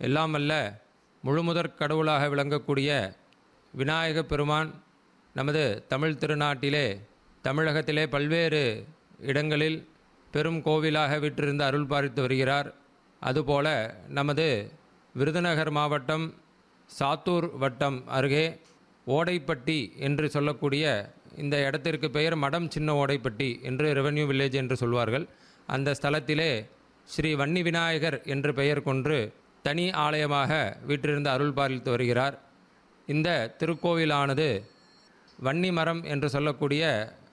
எல்லாம் அல்ல முழுமுதற் கடவுளாக விளங்கக்கூடிய விநாயக பெருமான் நமது தமிழ் திருநாட்டிலே தமிழகத்திலே பல்வேறு இடங்களில் பெரும் கோவிலாக விற்றிருந்து அருள் பாலித்து வருகிறார் அதுபோல நமது விருதுநகர் மாவட்டம் சாத்தூர் வட்டம் அருகே ஓடைப்பட்டி என்று சொல்லக்கூடிய இந்த இடத்திற்கு பெயர் மடம் சின்ன ஓடைப்பட்டி என்று ரெவென்யூ வில்லேஜ் என்று சொல்வார்கள் அந்த ஸ்தலத்திலே ஸ்ரீ வன்னி விநாயகர் என்று பெயர் கொண்டு தனி ஆலயமாக வீற்றிருந்து அருள் பாலித்து வருகிறார் இந்த திருக்கோவிலானது வன்னி மரம் என்று சொல்லக்கூடிய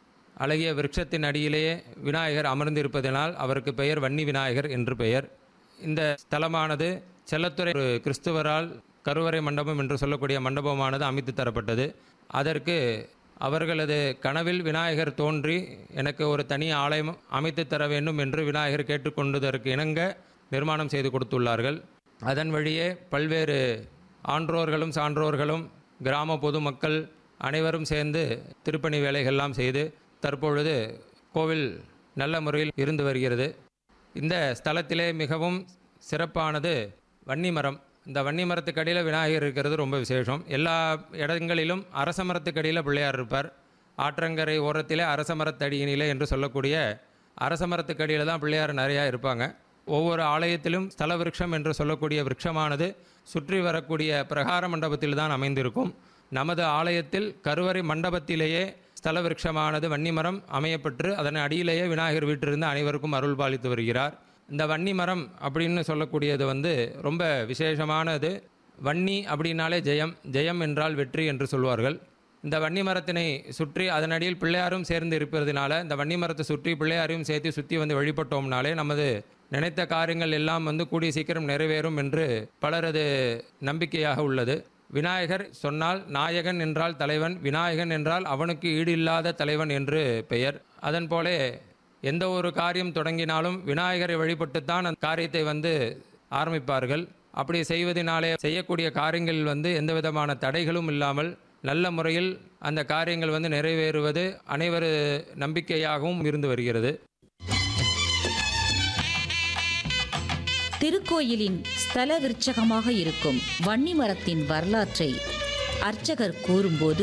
அழகிய விருட்சத்தின் அடியிலேயே விநாயகர் அமர்ந்திருப்பதனால் அவருக்கு பெயர் வன்னி விநாயகர் என்று பெயர் இந்த ஸ்தலமானது செல்லத்துறை ஒரு கிறிஸ்துவரால் கருவறை மண்டபம் என்று சொல்லக்கூடிய மண்டபமானது அமைத்து தரப்பட்டது அதற்கு அவர்களது கனவில் விநாயகர் தோன்றி எனக்கு ஒரு தனி ஆலயம் அமைத்து தர வேண்டும் என்று விநாயகர் கேட்டுக்கொண்டதற்கு இணங்க நிர்மாணம் செய்து கொடுத்துள்ளார்கள் அதன் வழியே பல்வேறு ஆன்றோர்களும் சான்றோர்களும் கிராம பொதுமக்கள் அனைவரும் சேர்ந்து திருப்பணி வேலைகள்லாம் செய்து தற்பொழுது கோவில் நல்ல முறையில் இருந்து வருகிறது இந்த ஸ்தலத்திலே மிகவும் சிறப்பானது வன்னி மரம் இந்த வன்னி மரத்துக்கடியில் விநாயகர் இருக்கிறது ரொம்ப விசேஷம் எல்லா இடங்களிலும் அரச மரத்துக்கடியில் பிள்ளையார் இருப்பார் ஆற்றங்கரை ஓரத்திலே அரச மரத்தடியினிலே என்று சொல்லக்கூடிய அரச மரத்துக்கடியில் தான் பிள்ளையார் நிறையா இருப்பாங்க ஒவ்வொரு ஆலயத்திலும் ஸ்தல விருட்சம் என்று சொல்லக்கூடிய விருட்சமானது சுற்றி வரக்கூடிய பிரகார மண்டபத்தில் தான் அமைந்திருக்கும் நமது ஆலயத்தில் கருவறை மண்டபத்திலேயே ஸ்தல விருட்சமானது வன்னிமரம் அமையப்பட்டு அதன் அடியிலேயே விநாயகர் வீட்டிலிருந்து அனைவருக்கும் அருள் பாலித்து வருகிறார் இந்த வன்னி மரம் அப்படின்னு சொல்லக்கூடியது வந்து ரொம்ப விசேஷமானது வன்னி அப்படின்னாலே ஜெயம் ஜெயம் என்றால் வெற்றி என்று சொல்வார்கள் இந்த வன்னி மரத்தினை சுற்றி அதன் அடியில் பிள்ளையாரும் சேர்ந்து இருப்பதனால இந்த வன்னி மரத்தை சுற்றி பிள்ளையாரையும் சேர்த்து சுற்றி வந்து வழிபட்டோம்னாலே நமது நினைத்த காரியங்கள் எல்லாம் வந்து கூடிய சீக்கிரம் நிறைவேறும் என்று பலரது நம்பிக்கையாக உள்ளது விநாயகர் சொன்னால் நாயகன் என்றால் தலைவன் விநாயகன் என்றால் அவனுக்கு ஈடு இல்லாத தலைவன் என்று பெயர் அதன் போலே எந்த ஒரு காரியம் தொடங்கினாலும் விநாயகரை வழிபட்டுத்தான் அந்த காரியத்தை வந்து ஆரம்பிப்பார்கள் அப்படி செய்வதனாலே செய்யக்கூடிய காரியங்கள் வந்து எந்த விதமான தடைகளும் இல்லாமல் நல்ல முறையில் அந்த காரியங்கள் வந்து நிறைவேறுவது அனைவரு நம்பிக்கையாகவும் இருந்து வருகிறது திருக்கோயிலின் ஸ்தல விருட்சகமாக இருக்கும் வன்னி மரத்தின் வரலாற்றை அர்ச்சகர் கூறும்போது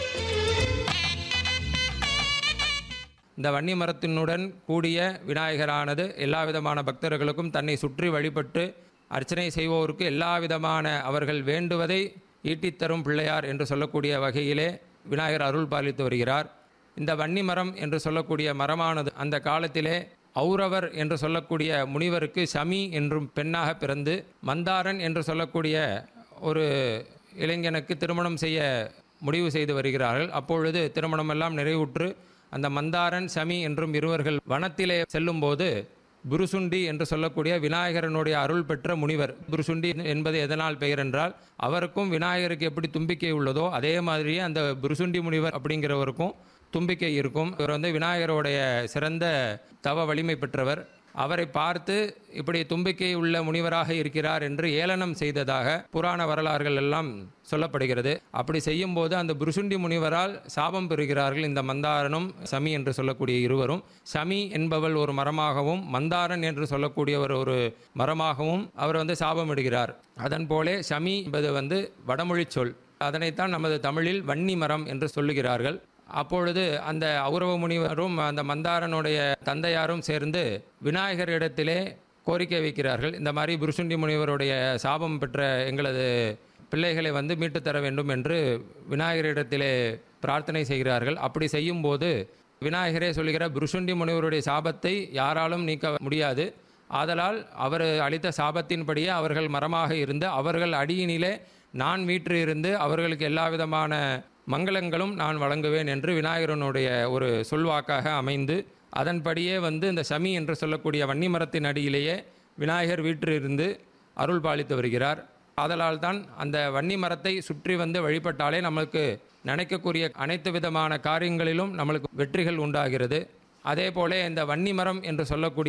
இந்த வன்னி மரத்தினுடன் கூடிய விநாயகரானது எல்லா விதமான பக்தர்களுக்கும் தன்னை சுற்றி வழிபட்டு அர்ச்சனை செய்வோருக்கு எல்லா விதமான அவர்கள் வேண்டுவதை ஈட்டித்தரும் பிள்ளையார் என்று சொல்லக்கூடிய வகையிலே விநாயகர் அருள் பாலித்து வருகிறார் இந்த வன்னி மரம் என்று சொல்லக்கூடிய மரமானது அந்த காலத்திலே ஔரவர் என்று சொல்லக்கூடிய முனிவருக்கு சமி என்றும் பெண்ணாக பிறந்து மந்தாரன் என்று சொல்லக்கூடிய ஒரு இளைஞனுக்கு திருமணம் செய்ய முடிவு செய்து வருகிறார்கள் அப்பொழுது திருமணமெல்லாம் நிறைவுற்று அந்த மந்தாரன் சமி என்றும் இருவர்கள் வனத்திலே செல்லும்போது புருசுண்டி என்று சொல்லக்கூடிய விநாயகரனுடைய அருள் பெற்ற முனிவர் புருசுண்டி என்பது எதனால் பெயர் என்றால் அவருக்கும் விநாயகருக்கு எப்படி தும்பிக்கை உள்ளதோ அதே மாதிரியே அந்த புருசுண்டி முனிவர் அப்படிங்கிறவருக்கும் தும்பிக்கை இருக்கும் இவர் வந்து விநாயகருடைய சிறந்த தவ வலிமை பெற்றவர் அவரை பார்த்து இப்படி தும்பிக்கை உள்ள முனிவராக இருக்கிறார் என்று ஏளனம் செய்ததாக புராண வரலாறுகள் எல்லாம் சொல்லப்படுகிறது அப்படி செய்யும்போது அந்த புருசுண்டி முனிவரால் சாபம் பெறுகிறார்கள் இந்த மந்தாரனும் சமி என்று சொல்லக்கூடிய இருவரும் சமி என்பவள் ஒரு மரமாகவும் மந்தாரன் என்று சொல்லக்கூடியவர் ஒரு மரமாகவும் அவர் வந்து சாபமிடுகிறார் அதன் போலே சமி என்பது வந்து வடமொழி சொல் அதனைத்தான் நமது தமிழில் வன்னி மரம் என்று சொல்லுகிறார்கள் அப்பொழுது அந்த ஔரவ முனிவரும் அந்த மந்தாரனுடைய தந்தையாரும் சேர்ந்து விநாயகரிடத்திலே கோரிக்கை வைக்கிறார்கள் இந்த மாதிரி புருஷுண்டி முனிவருடைய சாபம் பெற்ற எங்களது பிள்ளைகளை வந்து மீட்டுத் தர வேண்டும் என்று விநாயகரிடத்திலே பிரார்த்தனை செய்கிறார்கள் அப்படி செய்யும்போது விநாயகரே சொல்லுகிற புருஷுண்டி முனிவருடைய சாபத்தை யாராலும் நீக்க முடியாது ஆதலால் அவர் அளித்த சாபத்தின்படியே அவர்கள் மரமாக இருந்து அவர்கள் அடியினிலே நான் வீற்று இருந்து அவர்களுக்கு எல்லா விதமான மங்களங்களும் நான் வழங்குவேன் என்று விநாயகரனுடைய ஒரு சொல்வாக்காக அமைந்து அதன்படியே வந்து இந்த சமி என்று சொல்லக்கூடிய வன்னி மரத்தின் அடியிலேயே விநாயகர் வீற்று இருந்து அருள் பாலித்து வருகிறார் ஆதலால் தான் அந்த வன்னி மரத்தை சுற்றி வந்து வழிபட்டாலே நம்மளுக்கு நினைக்கக்கூடிய அனைத்து விதமான காரியங்களிலும் நம்மளுக்கு வெற்றிகள் உண்டாகிறது அதே போல இந்த வன்னி மரம் என்று சொல்லக்கூடிய